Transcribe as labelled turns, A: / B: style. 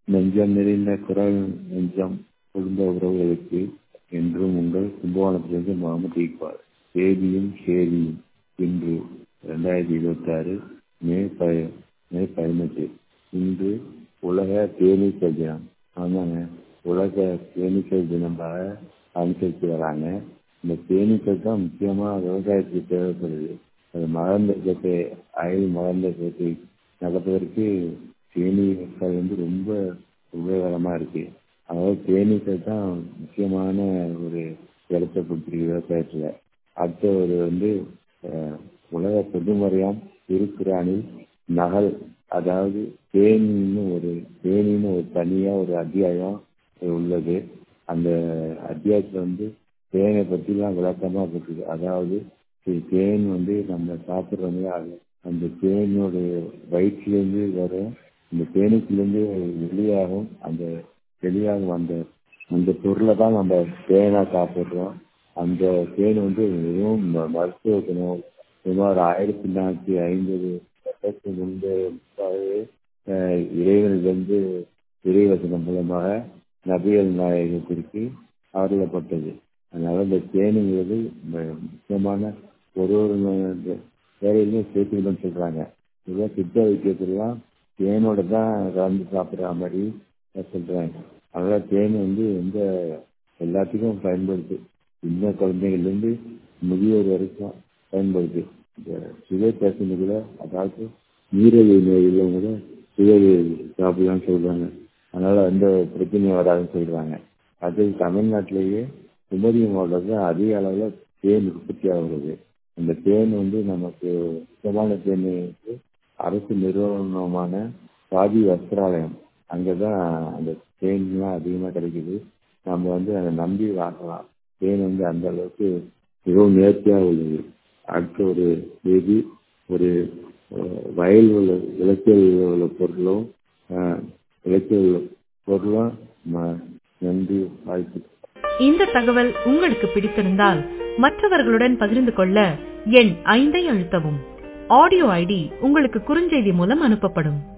A: நெஞ்சம் நிறைந்த குரல் நெஞ்சம் குடும்ப உறவுகளுக்கு என்றும் உங்கள் கும்பகோணத்திலிருந்து முகமது இக்பால் தேதியும் சேதியும் இன்று ரெண்டாயிரத்தி இருபத்தி ஆறு மே ப மே பதினெட்டு இன்று உலக தேனீக்கள் தினம் ஆமாங்க உலக தேனீக்கள் தினமாக அனுசரித்து வராங்க இந்த தேனீக்கள் தான் முக்கியமாக விவசாயத்துக்கு தேவைப்படுது அது மகர்ந்த சேர்க்கை அயல் மகர்ந்த சேர்க்கை நடப்பதற்கு தேனீக்கள் வந்து ரொம்ப உபயோகரமாக இருக்கு அதாவது தேனீக்கள் தான் முக்கியமான ஒரு இடத்தை பிடிச்சிருக்கு விவசாயத்தில் அடுத்த ஒரு வந்து உலக பொதுமறையாம் திருக்குறானில் நகல் அதாவது தேனின்னு ஒரு தேனின்னு ஒரு தனியாக ஒரு அத்தியாயம் உள்ளது அந்த அத்தியாயத்தில் வந்து தேனை பற்றிலாம் விளக்கமாக போட்டுருக்கு அதாவது தேன் வந்து நம்ம சாப்பிட்றோங்க அது அந்த தேனுடைய வயிற்றுலேருந்து வரும் அந்த தேனுக்குலேருந்து வெளியாகும் அந்த வெளியாகும் அந்த அந்த பொருளை தான் நம்ம தேனாக சாப்பிட்றோம் அந்த தேன் வந்து மிகவும் மருத்துவ குணம் சுமார் ஆயிரத்தி நானூற்றி ஐம்பது வருஷத்துக்கு முன்பே இறைவனிலிருந்து இறைவசனம் மூலமாக நபியல் நாயகத்திற்கு அருளப்பட்டது அதனால இந்த தேனுங்கிறது முக்கியமான ஒரு ஒரு வேலையிலையும் சேர்த்துக்கணும்னு சொல்கிறாங்க இதெல்லாம் சித்த வைத்தியத்துலாம் தேனோட தான் கலந்து சாப்பிட்ற மாதிரி சொல்கிறாங்க அதனால் தேன் வந்து எந்த எல்லாத்துக்கும் பயன்படுது சின்ன குழந்தைங்கள்லேருந்து முதியோர் வரைக்கும் பயன்படுது இந்த சுகர் பேஷண்ட் கூட அதாவது நீரழிவு நோய் உள்ளவங்க கூட சுகர் சாப்பிடலாம்னு சொல்கிறாங்க அதனால் எந்த பிரச்சனையும் வராதுன்னு சொல்கிறாங்க அது தமிழ்நாட்டிலேயே குமரி மாவட்டத்தில் அதிக அளவில் தேன் உற்பத்தி ஆகுறது அந்த தேன் வந்து நமக்கு சுத்தமான தேன் வந்து அரசு நிறுவனமான சாதி வஸ்திராலயம் அங்கே தான் அந்த தேன்லாம் அதிகமாக கிடைக்குது நம்ம வந்து அதை நம்பி வாங்கலாம் தேன் வந்து அந்த அளவுக்கு மிகவும் நேர்த்தியாக உள்ளது அடுத்த ஒரு செய்தி ஒரு வயல் உள்ள விளைச்சல் உள்ள பொருளும் விளைச்சல் உள்ள பொருளும் நன்றி வாய்ப்பு
B: இந்த தகவல் உங்களுக்கு பிடித்திருந்தால் மற்றவர்களுடன் பகிர்ந்து கொள்ள எண் ஐந்தை அழுத்தவும் ஆடியோ ஐடி உங்களுக்கு குறுஞ்செய்தி மூலம் அனுப்பப்படும்